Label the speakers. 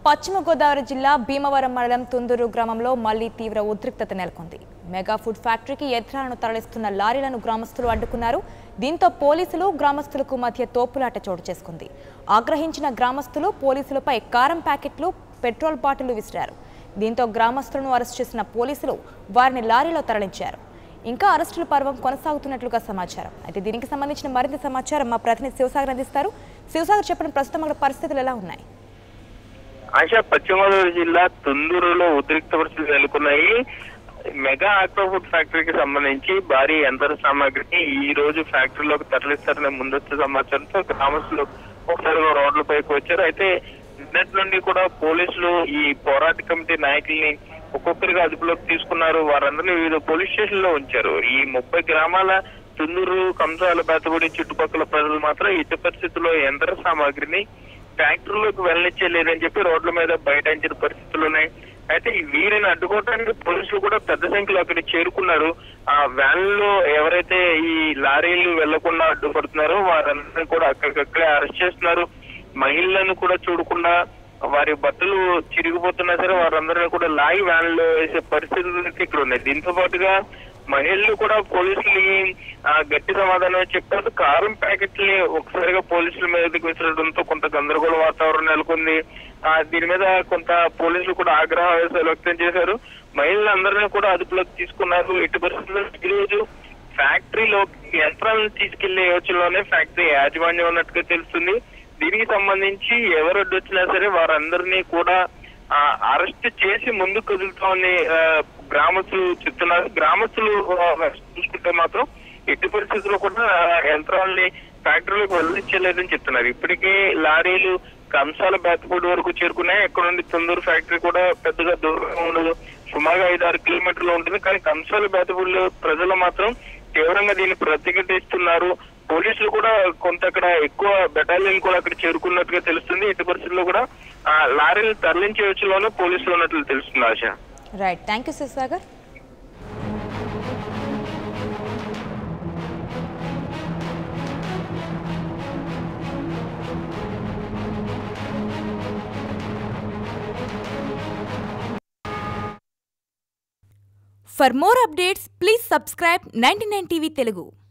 Speaker 1: పశ్చిమ గోదావరి జిల్లా భీమవరం మండలం తుందూరు గ్రామంలో మళ్లీ తీవ్ర ఉద్రిక్తత నెలకొంది మెగా ఫుడ్ ఫ్యాక్టరీకి యంత్రాలను తరలిస్తున్న లారీలను గ్రామస్తులు అడ్డుకున్నారు దీంతో పోలీసులు గ్రామస్తులకు మధ్య తోపులాట చోటు చేసుకుంది ఆగ్రహించిన గ్రామస్తులు పోలీసులపై కారం ప్యాకెట్లు పెట్రోల్ బాటిళ్లు విసిరారు దీంతో గ్రామస్తులను అరెస్ట్ చేసిన పోలీసులు వారిని లారీలో తరలించారు ఇంకా అరెస్టుల పర్వం కొనసాగుతున్నట్లుగా సమాచారం అయితే దీనికి సంబంధించిన మరింత సమాచారం మా ప్రతినిధి శివసాగర్ అందిస్తారు శివసాగర్ చెప్పిన ప్రస్తుతం అక్కడ పరిస్థితులు ఎలా ఉన్నాయి
Speaker 2: ఆశా పశ్చిమ గోదావరి జిల్లా తుందూరులో ఉద్రిక్త పరిస్థితులు నెలకొన్నాయి మెగా ఆక్వా ఫుడ్ ఫ్యాక్టరీకి సంబంధించి భారీ యంత్ర సామాగ్రిని ఈ రోజు ఫ్యాక్టరీలోకి తరలిస్తారనే ముందస్తు సమాచారంతో గ్రామస్తులు ఒకసారిగా రోడ్లపైకి వచ్చారు అయితే నిన్నటి నుండి కూడా పోలీసులు ఈ పోరాట కమిటీ నాయకుల్ని ఒక్కొక్కరిగా అదుపులోకి తీసుకున్నారు వారందరినీ వివిధ పోలీస్ స్టేషన్ లో ఉంచారు ఈ ముప్పై గ్రామాల తుందూరు కంసాల బేతగుడి చుట్టుపక్కల ప్రజలు మాత్రం ఇటు పరిస్థితుల్లో యంత్ర సామాగ్రిని ఫ్యాక్టరీలోకి వెళ్ళనిచ్చేలేదని చెప్పి రోడ్ల మీద బైఠాయించిన పరిస్థితులు ఉన్నాయి అయితే ఈ వీరిని అడ్డుకోవడానికి పోలీసులు కూడా పెద్ద సంఖ్యలో అక్కడికి చేరుకున్నారు ఆ వ్యాన్ లో ఎవరైతే ఈ లారీలు వెళ్లకుండా అడ్డుపడుతున్నారో వారందరినీ కూడా అక్కడికక్కడే అరెస్ట్ చేస్తున్నారు మహిళలను కూడా చూడకుండా వారి బట్టలు చిరిగిపోతున్నా సరే వారందరినీ కూడా లాగి వ్యాన్ లో వేసే పరిస్థితులు అయితే ఇక్కడ ఉన్నాయి దీంతో పాటుగా మహిళలు కూడా పోలీసులకి ఆ, గట్టి సమాధానం చెప్పారు కారం ప్యాకెట్లని ఒకసారిగా పోలీసుల మీదకి విసరడంతో కొంత గందరగోళ వాతావరణం నెలకొంది ఆ, దీని మీద కొంత పోలీసులు కూడా ఆగ్రహ ఆవేశాలు వ్యక్తం చేశారు మహిళలందరినీ కూడా అదుపులోకి తీసుకున్నారు ఎట్టి పరిస్థితుల్లో ఈ రోజు ఫ్యాక్టరీలో యంత్రాలను తీసుకెళ్లే యోచనలోనే ఫ్యాక్టరీ యాజమాన్యం ఉన్నట్టుగా తెలుస్తుంది దీనికి సంబంధించి ఎవరు అడ్డొచ్చినా సరే వారందరినీ కూడా ఆ, అరెస్ట్ చేసి ముందుకు కదులుతామని ఆ, గ్రామస్తులు చెప్తున్నారు గ్రామస్తులు ఆ, చూసుకుంటే మాత్రం ఎట్టి పరిస్థితుల్లో కూడా ఆ, యంత్రాలని ఫ్యాక్టరీలోకి వెళ్ళించలేదని చెప్తున్నారు ఇప్పటికే లారీలు కంసాల బేతపూడి వరకు చేరుకున్నాయి ఎక్కడ నుండి తుందూరు ఫ్యాక్టరీ కూడా పెద్దగా దూరంగా ఉండదు సుమారుగా ఐదు ఆరు కిలోమీటర్లు ఉంటుంది కానీ కంసాల బేతపూడిలో ప్రజలు మాత్రం తీవ్రంగా దీన్ని ప్రతిఘటిస్తున్నారు పోలీసులు కూడా కొంత అక్కడ ఎక్కువ బెటాలియన్ కూడా అక్కడ చేరుకున్నట్టుగా తెలుస్తుంది ఎట్టి పరిస్థితుల్లో కూడా ఆ లారీలు తరలించే వచ్చలోనే పోలీసులు ఉన్నట్లు తెలుస్తుంది ఆశ
Speaker 1: right thank you Shivasagar For more updates, please subscribe 99 TV Telugu.